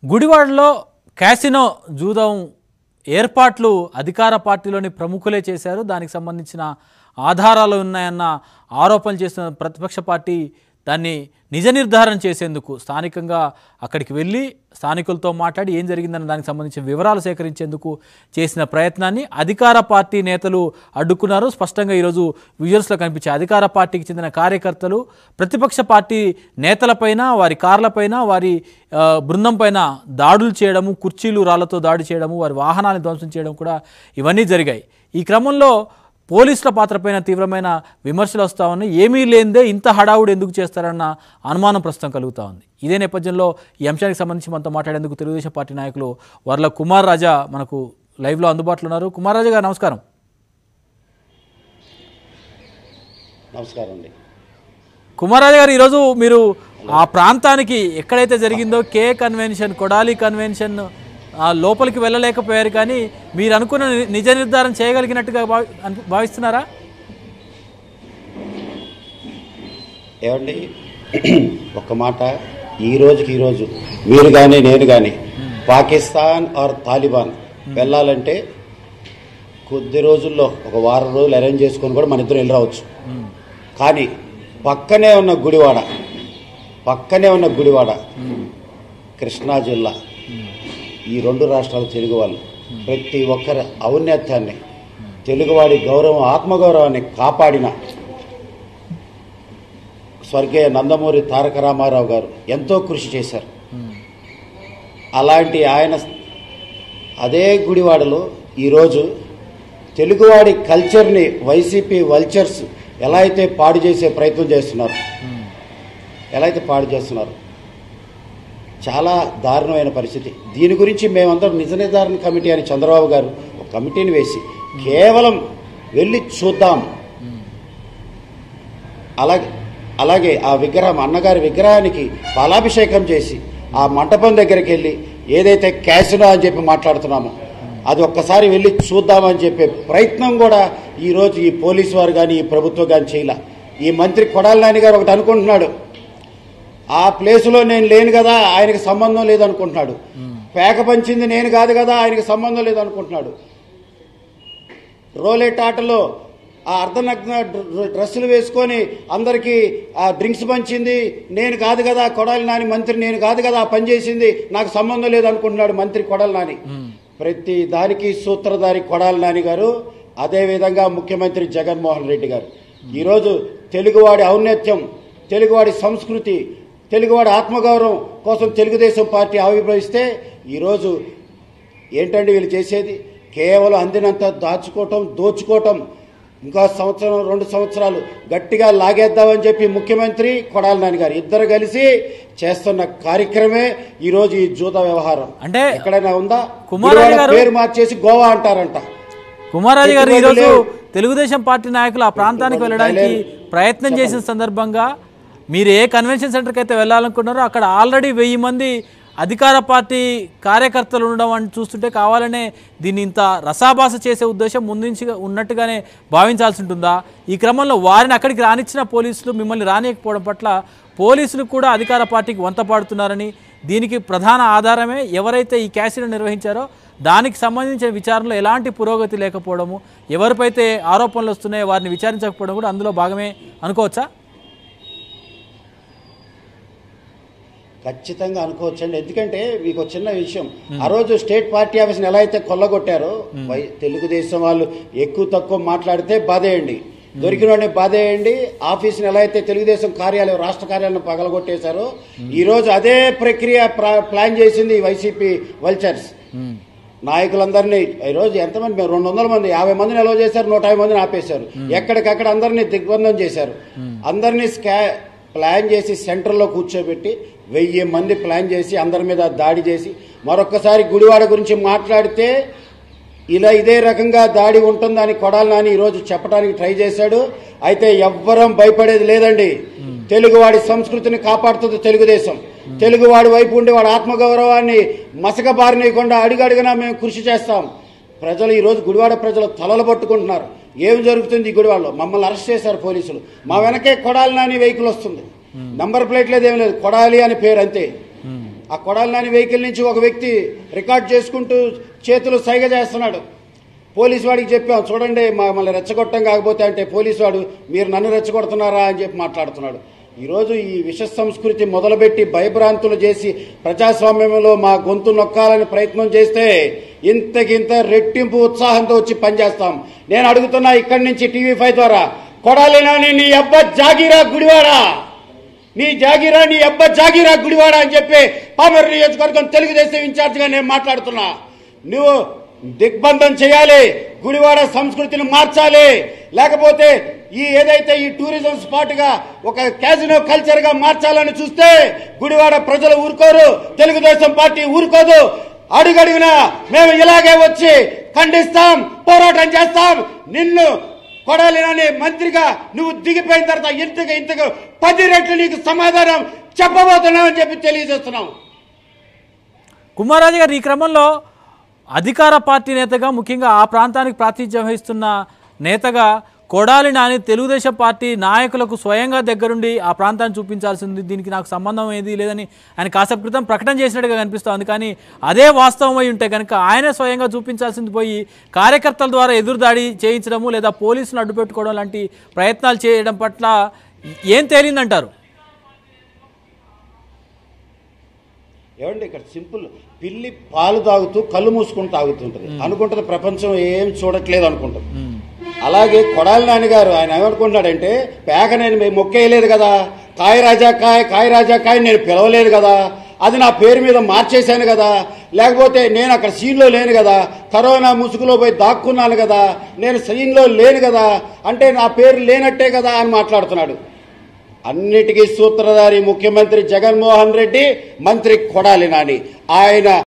గుడివాడలో క్యాసినో జూదం ఏర్పాట్లు అధికార పార్టీలోని ప్రముఖులే చేశారు దానికి సంబంధించిన ఆధారాలు ఉన్నాయన్న ఆరోపణలు చేస్తున్న ప్రతిపక్ష పార్టీ దాన్ని నిజ నిర్ధారణ చేసేందుకు స్థానికంగా అక్కడికి వెళ్ళి స్థానికులతో మాట్లాడి ఏం జరిగిందన్న దానికి సంబంధించిన వివరాలు సేకరించేందుకు చేసిన ప్రయత్నాన్ని అధికార పార్టీ నేతలు అడ్డుకున్నారు స్పష్టంగా ఈరోజు విజువల్స్లో కనిపించే అధికార పార్టీకి చెందిన కార్యకర్తలు ప్రతిపక్ష పార్టీ నేతలపైన వారి కార్లపైన వారి ఆ, బృందం పైన దాడులు చేయడము కుర్చీలు రాళ్లతో దాడి చేయడము వారి వాహనాలను ధ్వంసం చేయడం కూడా ఇవన్నీ జరిగాయి ఈ క్రమంలో పోలీసుల పాత్రపైన తీవ్రమైన విమర్శలు వస్తూ ఉన్నాయి ఏమీ లేనిదే ఇంత హడావుడు ఎందుకు చేస్తారన్న అనుమానం ప్రస్తుతం కలుగుతూ ఉంది ఇదే నేపథ్యంలో ఈ అంశానికి సంబంధించి మనతో మాట్లాడేందుకు తెలుగుదేశం పార్టీ నాయకులు వర్ల కుమార్ రాజా మనకు లైవ్లో అందుబాటులో ఉన్నారు కుమార్ రాజా గారు నమస్కారం నమస్కారం అండి కుమార్ రాజా గారు ఈరోజు మీరు ఆ ప్రాంతానికి ఎక్కడైతే జరిగిందో కే కన్వెన్షన్ కొడాలి కన్వెన్షన్ ఆ లోపలికి వెళ్ళలేకపోయారు కానీ మీరు అనుకున్న ని- నిజ నిర్ధారణ చేయగలిగినట్టుగా భావి అను- భావిస్తున్నారా ఏమండి ఒక్క మాట ఈ రోజుకి ఈ రోజు మీరు కానీ నేను కానీ పాకిస్తాన్ ఆర్ తాలిబాన్ వెళ్ళాలంటే కొద్ది రోజుల్లో ఒక వారం రోజులు అరేంజ్ చేసుకొని కూడా మన ఇద్దరు వెళ్ళి రావచ్చు కానీ పక్కనే ఉన్న గుడివాడ పక్కనే ఉన్న గుడివాడ కృష్ణా జిల్లా ఈ రెండు రాష్ట్రాల తెలుగు వాళ్ళు ప్రతి ఒక్కరి ఔన్నత్యాన్ని తెలుగువాడి గౌరవం ఆత్మగౌరవాన్ని కాపాడిన స్వర్గీయ నందమూరి తారక రామారావు గారు ఎంతో కృషి చేశారు అలాంటి ఆయన అదే గుడివాడలో ఈరోజు తెలుగువాడి కల్చర్ని వైసీపీ వల్చర్స్ ఎలా అయితే పాడు చేసే ప్రయత్నం చేస్తున్నారు ఎలా అయితే పాడు చేస్తున్నారు చాలా దారుణమైన పరిస్థితి దీని గురించి మేమందరం నిజ నిర్ధారణ కమిటీ అని చంద్రబాబు గారు ఒక కమిటీని వేసి కేవలం వెళ్ళి చూద్దాం అలాగే అలాగే ఆ విగ్రహం అన్నగారి విగ్రహానికి పాలాభిషేకం చేసి ఆ మంటపం దగ్గరికి వెళ్ళి ఏదైతే క్యాసినో అని చెప్పి మాట్లాడుతున్నామో అది ఒక్కసారి వెళ్ళి చూద్దామని చెప్పే ప్రయత్నం కూడా ఈరోజు ఈ పోలీసు వారు కానీ ఈ ప్రభుత్వం కానీ చేయలే ఈ మంత్రి కొడాలి నాని గారు ఒకటి అనుకుంటున్నాడు ఆ ప్లేసులో నేను లేను కదా ఆయనకి సంబంధం లేదనుకుంటున్నాడు పేక పంచింది నేను కాదు కదా ఆయనకి సంబంధం లేదనుకుంటున్నాడు రోలేట్ ఆటలో ఆ అర్ధనగ్న డ్ర- డ్రెస్సులు వేసుకొని అందరికీ ఆ డ్రింక్స్ పంచింది నేను కాదు కదా కొడాలి నాని మంత్రి నేను కాదు కదా ఆ పని చేసింది నాకు సంబంధం లేదు అనుకుంటున్నాడు మంత్రి కొడాలి నాని ప్రతి దానికి సూత్రధారి కొడాలి నాని గారు అదేవిధంగా ముఖ్యమంత్రి జగన్మోహన్ రెడ్డి గారు ఈరోజు తెలుగువాడి ఔన్నత్యం తెలుగువాడి సంస్కృతి తెలుగువాడి ఆత్మగౌరవం కోసం తెలుగుదేశం పార్టీ ఆవిర్భవిస్తే ఈరోజు ఏంటండి వీళ్ళు చేసేది కేవలం అందినంత దాచుకోవటం దోచుకోవటం ఇంకా సంవత్సరం రెండు సంవత్సరాలు గట్టిగా లాగేద్దామని చెప్పి ముఖ్యమంత్రి కొడాలి నాని గారు ఇద్దరు కలిసి చేస్తున్న కార్యక్రమే ఈ రోజు ఈ జూద వ్యవహారం అంటే ఎక్కడైనా ఉందా కుమారయ్య గుడివాడ గారు- పేరు మార్చేసి గోవా అంటారంట కుమారాజు గారు పెట్టుబడులు ఈరోజు లేవు. తెలుగుదేశం పార్టీ నాయకులు ఆ ప్రాంతానికి పెట్టుబడులు వెళ్ళడానికి లేవు. ప్రయత్నం చేసిన సందర్భంగా మీరు ఏ కన్వెన్షన్ సెంటర్కి అయితే వెళ్ళాలనుకున్నారో అక్కడ ఆల్రెడీ వెయ్యి మంది అధికార పార్టీ కార్యకర్తలు ఉండడం అని చూస్తుంటే కావాలనే దీన్ని ఇంత రసాభాస చేసే ఉద్దేశం ముందు నుంచి ఉన్నట్టుగానే భావించాల్సి ఉంటుందా ఈ క్రమంలో వారిని అక్కడికి రానిచ్చిన పోలీసులు మిమ్మల్ని రానియకపోవడం పట్ల పోలీసులు కూడా అధికార పార్టీకి వంత పాడుతున్నారని దీనికి ప్రధాన ఆధారమే ఎవరైతే ఈ క్యాసిను నిర్వహించారో దానికి సంబంధించిన విచారణలో ఎలాంటి పురోగతి లేకపోవడము ఎవరిపైతే ఆరోపణలు వస్తున్నాయో వారిని విచారించకపోవడం కూడా అందులో భాగమే అనుకోవచ్చా ఖచ్చితంగా అనుకోవచ్చండి ఎందుకంటే మీకు ఒక చిన్న విషయం ఆ రోజు స్టేట్ పార్టీ ఆఫీస్ని ఎలా అయితే కొల్లగొట్టారో వై- తెలుగుదేశం వాళ్ళు ఎక్కువ తక్కువ మాట్లాడితే బాధేయండి దొరికిన వాడిని బాధేయండి ఆఫీస్ని ఎలా అయితే తెలుగుదేశం కార్యాలయం రాష్ట్ర కార్యాలయం పగలగొట్టేశారో ఈ రోజు అదే ప్రక్రియ ప్రా- ప్లాన్ చేసింది ఈ వైసీపీ వల్చర్స్ నాయకులందరినీ ఈ రోజు ఎంతమంది మేము రెండు వందల మంది యాభై మందిని ఎలా చేశారు నూట యాభై మందిని ఆపేశారు ఎక్కడికక్కడ అందరినీ దిగ్బంధం చేశారు అందరినీ స్కా ప్లాన్ చేసి సెంటర్లో కూర్చోబెట్టి వెయ్యి మంది ప్లాన్ చేసి అందరి మీద దాడి చేసి మరొక్కసారి గుడివాడ గురించి మాట్లాడితే ఇలా ఇదే రకంగా దాడి ఉంటుందని కొడాలి నాని ఈరోజు చెప్పడానికి ట్రై చేశాడు అయితే ఎవ్వరం భయపడేది లేదండి తెలుగువాడి సంస్కృతిని కాపాడుతుంది తెలుగుదేశం తెలుగువాడి వైపు ఉండి వాడి ఆత్మగౌరవాన్ని మసకబారినీయకుండా అడుగడుగునా మేము కృషి చేస్తాం ప్రజలు ఈరోజు గుడివాడ ప్రజలు తలలు పట్టుకుంటున్నారు ఏం జరుగుతుంది ఈ గుడివాడలో మమ్మల్ని అరెస్ట్ చేశారు పోలీసులు మా వెనకే కొడాలి నాని వెహికల్ వస్తుంది నంబర్ ప్లేట్ లేదు ఏం లేదు కొడాలి అని పేరు అంతే ఆ కొడాలి నాని వెహికల్ నుంచి ఒక వ్యక్తి రికార్డ్ చేసుకుంటూ చేతులు సైగ చేస్తున్నాడు పోలీసు వాడికి చెప్పాం చూడండి మమ్మల్ని రెచ్చగొట్టం కాకపోతే అంటే పోలీసు వాడు మీరు నన్ను రెచ్చగొడుతున్నారా అని చెప్పి మాట్లాడుతున్నాడు ఈరోజు ఈ విష సంస్కృతి మొదలుపెట్టి భయభ్రాంతులు చేసి ప్రజాస్వామ్యంలో మా గొంతు నొక్కాలని ప్రయత్నం చేస్తే ఇంతకింత రెట్టింపు ఉత్సాహంతో వచ్చి పనిచేస్తాం నేను అడుగుతున్నా ఇక్కడి నుంచి టీవీ ఫైవ్ ద్వారా కొడాలినాని నీ అబ్బ జాగిరా గుడివాడా నీ జాగిరా నీ అబ్బ జాగిరా గుడివాడా అని చెప్పి పామర్ నియోజకవర్గం తెలుగుదేశం ఇన్ఛార్జిగా నేను మాట్లాడుతున్నా నువ్వు దిగ్బంధం చేయాలి గుడివాడ సంస్కృతిని మార్చాలి లేకపోతే ఈ ఏదైతే ఈ టూరిజం స్పాట్ గా ఒక క్యాజినో కల్చర్ గా మార్చాలని చూస్తే గుడివాడ ప్రజలు ఊరుకోరు తెలుగుదేశం పార్టీ ఊరుకోదు అడుగడుగునా మేము ఇలాగే వచ్చి ఖండిస్తాం పోరాటం చేస్తాం నిన్ను కొడాలినని మంత్రిగా నువ్వు దిగిపోయిన తర్వాత ఇంతకు ఇంతకు పది రెట్లు నీకు సమాధానం చెప్పబోతున్నావు చెప్పి తెలియజేస్తున్నాం కుమారాజు గారు ఈ క్రమంలో అధికార పార్టీ నేతగా ముఖ్యంగా ఆ ప్రాంతానికి ప్రాతినిధ్యం వహిస్తున్న నేతగా కొడాలి నాని తెలుగుదేశం పార్టీ నాయకులకు స్వయంగా దగ్గరుండి ఆ ప్రాంతాన్ని చూపించాల్సింది దీనికి నాకు సంబంధం ఏది లేదని ఆయన కాసేపు క్రితం ప్రకటన చేసినట్టుగా కనిపిస్తోంది కానీ అదే వాస్తవం అయి ఉంటే కనుక ఆయనే స్వయంగా చూపించాల్సింది పోయి కార్యకర్తల ద్వారా ఎదురుదాడి చేయించడము లేదా పోలీసులు అడ్డుపెట్టుకోవడం లాంటి ప్రయత్నాలు చేయడం పట్ల ఏం తేలిందంటారు ఏమండి ఇక్కడ సింపుల్ పిల్లి పాలు తాగుతూ కళ్ళు మూసుకుని తాగుతుంటది అనుకుంటది ప్రపంచం ఏం చూడట్లేదు అనుకుంటది అలాగే కొడాలి నాని గారు ఆయన ఏమనుకుంటున్నాడంటే పేక నేను మీ మొక్కేయలేదు కదా కాయ రాజా కాయ కాయ రాజా కాయ నేను పిలవలేదు కదా అది నా పేరు మీద మార్చేశాను కదా లేకపోతే నేను అక్కడ సీన్లో లేను కదా కరోనా ముసుగులో పోయి దాక్కున్నాను కదా నేను సీన్లో లేను కదా అంటే నా పేరు లేనట్టే కదా అని మాట్లాడుతున్నాడు అన్నిటికీ సూత్రధారి ముఖ్యమంత్రి జగన్మోహన్ రెడ్డి మంత్రి కొడాలి నాని ఆయన